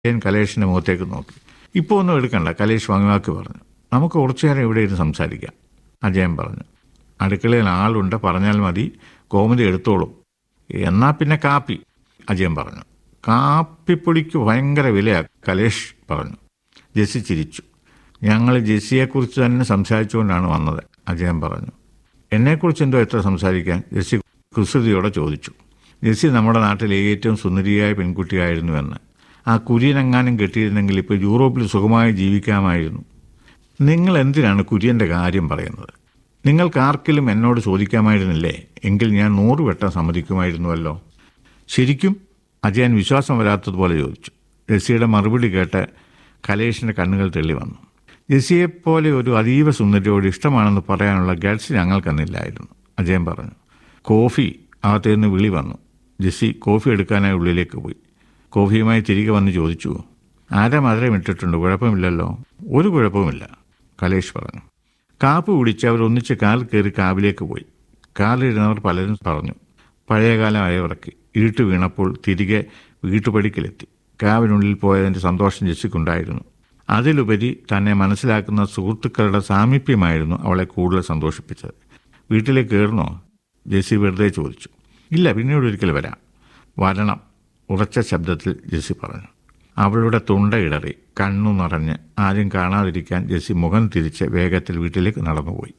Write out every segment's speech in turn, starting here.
ഞാൻ കലേഷിന്റെ മുഖത്തേക്ക് നോക്കി ഇപ്പോൾ ഒന്നും എടുക്കണ്ട കലേഷ് വാങ്ങിവാക്ക് പറഞ്ഞു നമുക്ക് കുറച്ചു നേരം ഇവിടെ ഇരുന്ന് സംസാരിക്കാം അജയൻ പറഞ്ഞു അടുക്കളയിൽ ആളുണ്ട് പറഞ്ഞാൽ മതി കോമതി എടുത്തോളും എന്നാ പിന്നെ കാപ്പി അജയൻ പറഞ്ഞു കാപ്പിപ്പൊടിക്ക് ഭയങ്കര വിലയാ കലേഷ് പറഞ്ഞു ജെസ്സി ചിരിച്ചു ഞങ്ങൾ ജെസ്സിയെക്കുറിച്ച് തന്നെ സംസാരിച്ചുകൊണ്ടാണ് വന്നത് അജയൻ പറഞ്ഞു എന്നെക്കുറിച്ച് എന്തോ എത്ര സംസാരിക്കാൻ ജെസ്സി കുസൃതിയോടെ ചോദിച്ചു ജെസ്സി നമ്മുടെ നാട്ടിലെ ഏറ്റവും സുന്ദരിയായ പെൺകുട്ടിയായിരുന്നുവെന്ന് ആ കുര്യനെങ്ങാനും കെട്ടിയിരുന്നെങ്കിൽ ഇപ്പോൾ യൂറോപ്പിൽ സുഖമായി ജീവിക്കാമായിരുന്നു നിങ്ങൾ എന്തിനാണ് കുര്യൻ്റെ കാര്യം പറയുന്നത് നിങ്ങൾക്ക് ആർക്കെങ്കിലും എന്നോട് ചോദിക്കാമായിരുന്നില്ലേ എങ്കിൽ ഞാൻ നൂറ് വട്ടം സമ്മതിക്കുമായിരുന്നുവല്ലോ ശരിക്കും അജയൻ വിശ്വാസം വരാത്തതുപോലെ ചോദിച്ചു ജെസ്സിയുടെ മറുപടി കേട്ട് കലേഷിൻ്റെ കണ്ണുകൾ തെള്ളി വന്നു ജെസ്സിയെപ്പോലെ ഒരു അതീവ സുന്ദരിയോട് ഇഷ്ടമാണെന്ന് പറയാനുള്ള ഗഡ്സ് ഞങ്ങൾക്കെന്നില്ലായിരുന്നു അജയൻ പറഞ്ഞു കോഫി അകത്തുനിന്ന് വിളി വന്നു ജെസ്സി കോഫി എടുക്കാനായി ഉള്ളിലേക്ക് പോയി കോഫിയുമായി തിരികെ വന്ന് ചോദിച്ചു ആരാ മധുരം ഇട്ടിട്ടുണ്ട് കുഴപ്പമില്ലല്ലോ ഒരു കുഴപ്പവുമില്ല കലേഷ് പറഞ്ഞു കാപ്പ് കുടിച്ച് അവർ ഒന്നിച്ച് കാൽ കയറി കാവിലേക്ക് പോയി കാലിരുന്നവർ പലരും പറഞ്ഞു പഴയകാലമായവർക്ക് ഇരുട്ട് വീണപ്പോൾ തിരികെ വീട്ടുപടിക്കലെത്തി കാവിനുള്ളിൽ പോയതിൻ്റെ സന്തോഷം ജെസ്സിക്കുണ്ടായിരുന്നു അതിലുപരി തന്നെ മനസ്സിലാക്കുന്ന സുഹൃത്തുക്കളുടെ സാമീപ്യമായിരുന്നു അവളെ കൂടുതൽ സന്തോഷിപ്പിച്ചത് വീട്ടിലേക്ക് കയറുന്നോ ജെസ്സി വെറുതെ ചോദിച്ചു ഇല്ല പിന്നീട് ഒരിക്കൽ വരാം വരണം ഉറച്ച ശബ്ദത്തിൽ ജെസ്സി പറഞ്ഞു അവളുടെ തൊണ്ട ഇടറി കണ്ണു നിറഞ്ഞ് ആരും കാണാതിരിക്കാൻ ജെസ്സി മുഖം തിരിച്ച് വേഗത്തിൽ വീട്ടിലേക്ക് നടന്നുപോയി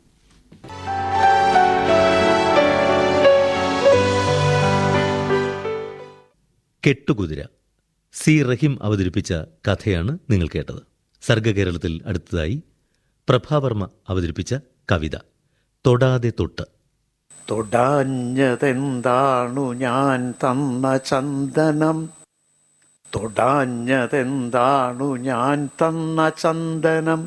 കെട്ടുകുതിര സി റഹീം അവതരിപ്പിച്ച കഥയാണ് നിങ്ങൾ കേട്ടത് സർഗകേരളത്തിൽ അടുത്തതായി പ്രഭാവർമ്മ അവതരിപ്പിച്ച കവിത തൊടാതെ തൊട്ട് തൊടാഞ്ഞതെന്താണു ഞാൻ തന്ന ചന്ദനം തൊടാഞ്ഞതെന്താണു ഞാൻ തന്ന ചന്ദനം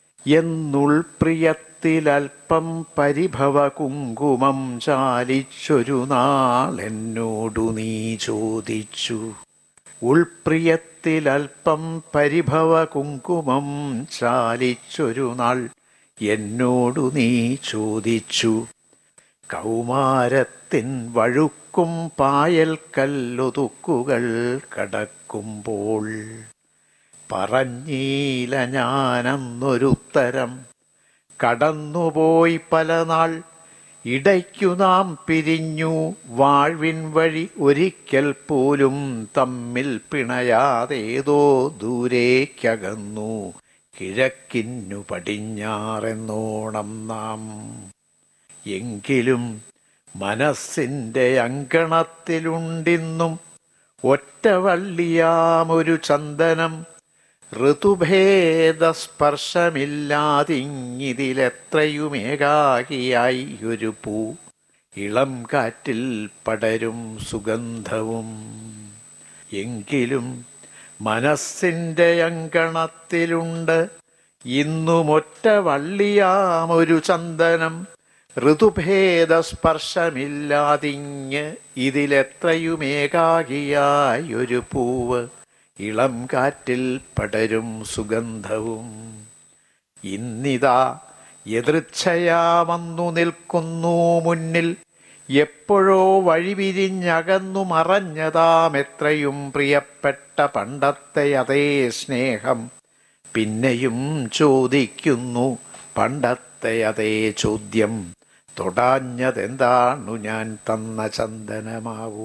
എന്നുൾപ്രിയത്തിലൽപ്പം പരിഭവ കുങ്കുമം ചാലിച്ചൊരു നാൾ എന്നോടു നീ ചോദിച്ചു ഉൾപ്രിയത്തിലൽപ്പം പരിഭവ കുങ്കുമം ചാലിച്ചൊരു നാൾ എന്നോടു നീ ചോദിച്ചു കൗമാരത്തിൻ വഴുക്കും പായൽ കല്ലൊതുക്കുകൾ കടക്കുമ്പോൾ പറഞ്ഞീല ഞാനെന്നൊരുത്തരം കടന്നുപോയി പല നാൾ ഇടയ്ക്കു നാം പിരിഞ്ഞു വാഴ്വിൻ വഴി ഒരിക്കൽ പോലും തമ്മിൽ പിണയാതേതോ ദൂരേക്കകന്നു കിഴക്കിന്നു പടിഞ്ഞാറെന്നോണം നാം എങ്കിലും മനസ്സിന്റെ അങ്കണത്തിലുണ്ടിന്നും ഒറ്റവള്ളിയാമൊരു ചന്ദനം ഋതുഭേദ സ്പർശമില്ലാതിങ്ങിതിലെത്രയുമേകാകിയായി ഒരു പൂ ഇളം കാറ്റിൽ പടരും സുഗന്ധവും എങ്കിലും മനസ്സിന്റെ അങ്കണത്തിലുണ്ട് ഇന്നുമൊറ്റ വള്ളിയാമൊരു ചന്ദനം ഋതുഭേദ സ്പർശമില്ലാതിങ്ങ് ഇതിലെത്രയുമേകാകിയായി ഒരു പൂവ് ഇളം കാറ്റിൽ പടരും സുഗന്ധവും ഇന്നിതാ എതൃച്ഛയാമന്നു നിൽക്കുന്നു മുന്നിൽ എപ്പോഴോ വഴിവിരിഞ്ഞകന്നു മറഞ്ഞതാം എത്രയും പ്രിയപ്പെട്ട പണ്ടത്തെ അതേ സ്നേഹം പിന്നെയും ചോദിക്കുന്നു പണ്ടത്തെ അതേ ചോദ്യം തൊടാഞ്ഞതെന്താണു ഞാൻ തന്ന ചന്ദനമാവൂ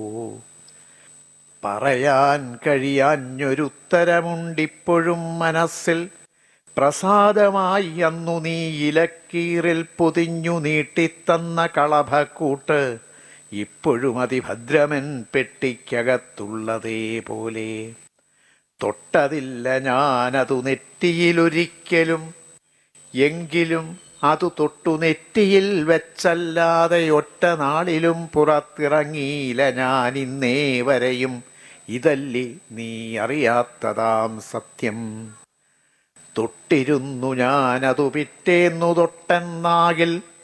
പറയാൻ കഴിയാഞ്ഞൊരുത്തരമുണ്ടിപ്പോഴും മനസ്സിൽ പ്രസാദമായി അന്നു നീ ഇലക്കീറിൽ പൊതിഞ്ഞു നീട്ടിത്തന്ന കളഭക്കൂട്ട് ഇപ്പോഴും അതിഭദ്രമൻ പെട്ടിക്കകത്തുള്ളതേ പോലെ തൊട്ടതില്ല ഞാനതു നെറ്റിയിലൊരിക്കലും എങ്കിലും അതു തൊട്ടു നെറ്റിയിൽ വെച്ചല്ലാതെ ഒറ്റ നാളിലും പുറത്തിറങ്ങിയില്ല ഞാൻ ഇന്നേ വരെയും ഇതല്ലേ നീ അറിയാത്തതാം സത്യം തൊട്ടിരുന്നു ഞാനതു പിറ്റേന്നു തൊട്ടെന്നാകിൽ